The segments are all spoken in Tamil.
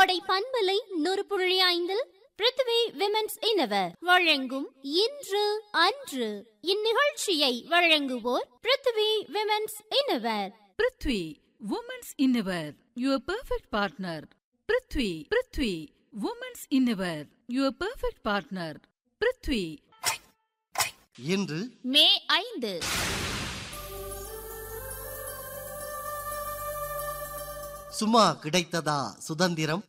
கோடை பண்பலை நூறு புள்ளி ஐந்தில் பிருத்வி விமென்ஸ் இனவர் வழங்கும் இன்று அன்று இந்நிகழ்ச்சியை வழங்குவோர் Prithvi women's innerwear Prithvi women's innerwear your perfect partner Prithvi Prithvi women's innerwear your perfect partner Prithvi இன்று மே ஐந்து சும்மா கிடைத்ததா சுதந்திரம்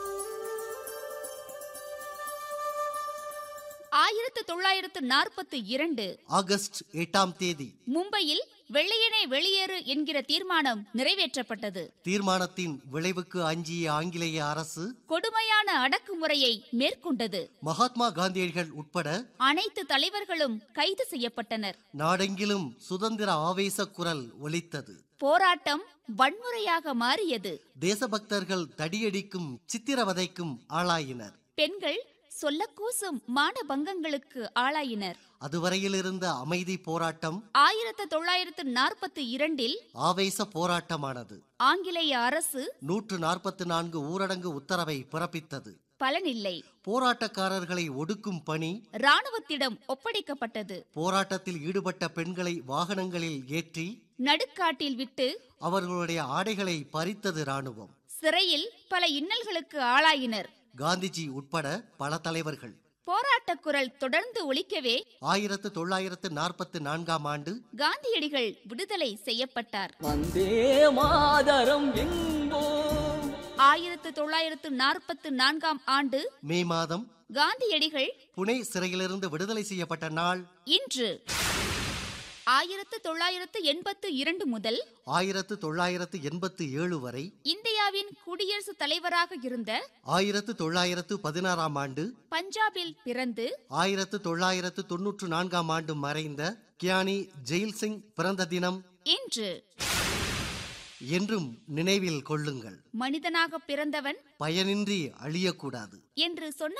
ஆயிரத்து தொள்ளாயிரத்து நாற்பத்தி இரண்டு ஆகஸ்ட் எட்டாம் தேதி மும்பையில் வெள்ளையனே வெளியேறு என்கிற தீர்மானம் நிறைவேற்றப்பட்டது தீர்மானத்தின் விளைவுக்கு அஞ்சிய ஆங்கிலேய அரசு கொடுமையான அடக்குமுறையை மேற்கொண்டது மகாத்மா காந்தியடிகள் உட்பட அனைத்து தலைவர்களும் கைது செய்யப்பட்டனர் நாடெங்கிலும் சுதந்திர ஆவேச குரல் ஒலித்தது போராட்டம் வன்முறையாக மாறியது தேசபக்தர்கள் தடியடிக்கும் சித்திரவதைக்கும் ஆளாயினர் பெண்கள் சொல்லக்கூசும் மானபங்கங்களுக்கு ஆளாயினர் அதுவரையில் இருந்த அமைதி போராட்டம் ஆயிரத்து தொள்ளாயிரத்து நாற்பத்தி இரண்டில் ஆவேச போராட்டமானது ஆங்கிலேய அரசு நூற்று நாற்பத்தி நான்கு ஊரடங்கு உத்தரவை பிறப்பித்தது பலனில்லை போராட்டக்காரர்களை ஒடுக்கும் பணி ராணுவத்திடம் ஒப்படைக்கப்பட்டது போராட்டத்தில் ஈடுபட்ட பெண்களை வாகனங்களில் ஏற்றி நடுக்காட்டில் விட்டு அவர்களுடைய ஆடைகளை பறித்தது ராணுவம் சிறையில் பல இன்னல்களுக்கு ஆளாயினர் காந்திஜி உட்பட பல தலைவர்கள் போராட்டக் குரல் தொடர்ந்து ஒலிக்கவே ஆயிரத்து தொள்ளாயிரத்து நாற்பத்தி நான்காம் ஆண்டு காந்தியடிகள் விடுதலை செய்யப்பட்டார் வந்தே மாதரம் எங்கோ ஆயிரத்து தொள்ளாயிரத்து நாற்பத்து நான்காம் ஆண்டு மே மாதம் காந்தியடிகள் புனே சிறையிலிருந்து விடுதலை செய்யப்பட்ட நாள் இன்று ஆயிரத்து தொள்ளாயிரத்து எண்பத்து இரண்டு முதல் ஆயிரத்து தொள்ளாயிரத்து எண்பத்து ஏழு வரை இந்தியாவின் குடியரசுத் தலைவராக இருந்த ஆயிரத்து தொள்ளாயிரத்து பதினாறாம் ஆண்டு பஞ்சாபில் பிறந்து ஆயிரத்து தொள்ளாயிரத்து தொன்னூற்று நான்காம் ஆண்டு மறைந்த கியானி ஜெயில் சிங் பிறந்த தினம் இன்று என்றும் நினைவில் கொள்ளுங்கள் மனிதனாக பிறந்தவன் பயனின்றி அழியக்கூடாது என்று சொன்ன